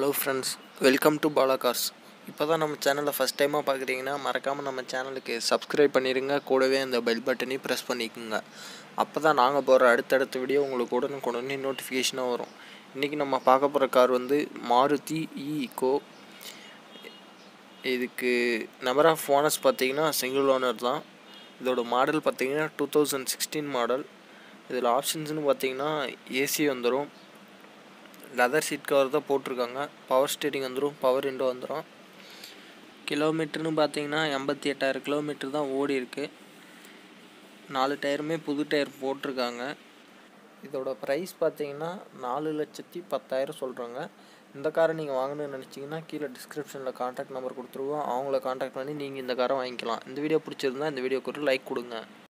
hello friends welcome to Bala cars இப்போ தான் நம்ம சேனலை ஃபஸ்ட் டைமாக பார்க்குறீங்கன்னா மறக்காமல் நம்ம சேனலுக்கு சப்ஸ்கிரைப் பண்ணிடுங்க கூடவே அந்த பெல் பட்டனையும் ப்ரெஸ் பண்ணிக்கோங்க அப்போ தான் நாங்கள் போகிற அடுத்தடுத்த வீடியோ உங்களுக்கு உடனுக்குடனே நோட்டிஃபிகேஷனாக வரும் இன்றைக்கி நம்ம பார்க்க போகிற கார் வந்து மாருதி இ இக்கோ இதுக்கு நம்பர் ஆஃப் ஓனர்ஸ் பார்த்தீங்கன்னா சிங்கிள் ஓனர் தான் இதோட மாடல் பார்த்தீங்கன்னா டூ தௌசண்ட் சிக்ஸ்டீன் மாடல் இதில் ஆப்ஷன்ஸ்னு பார்த்தீங்கன்னா ஏசி வந்துடும் லெதர் சீட் கவர் தான் போட்டிருக்காங்க பவர் ஸ்டேரிங் வந்துடும் பவர் விண்டோ வந்துடும் கிலோமீட்டர்னு பார்த்தீங்கன்னா எண்பத்தி எட்டாயிரம் கிலோமீட்டர் தான் ஓடி இருக்கு நாலு டயருமே புது டயர் போட்டிருக்காங்க இதோட ப்ரைஸ் பார்த்தீங்கன்னா நாலு லட்சத்தி பத்தாயிரம் சொல்கிறாங்க இந்த காரை நீங்கள் வாங்கணும்னு நினச்சிங்கன்னா கீழே டிஸ்கிரிப்ஷனில் கான்டாக்ட் நம்பர் கொடுத்துருவோம் அவங்கள கான்டாக்ட் பண்ணி நீங்கள் இந்த காரை வாங்கிக்கலாம் இந்த வீடியோ பிடிச்சிருந்தா இந்த வீடியோக்கு ஒரு லைக் கொடுங்க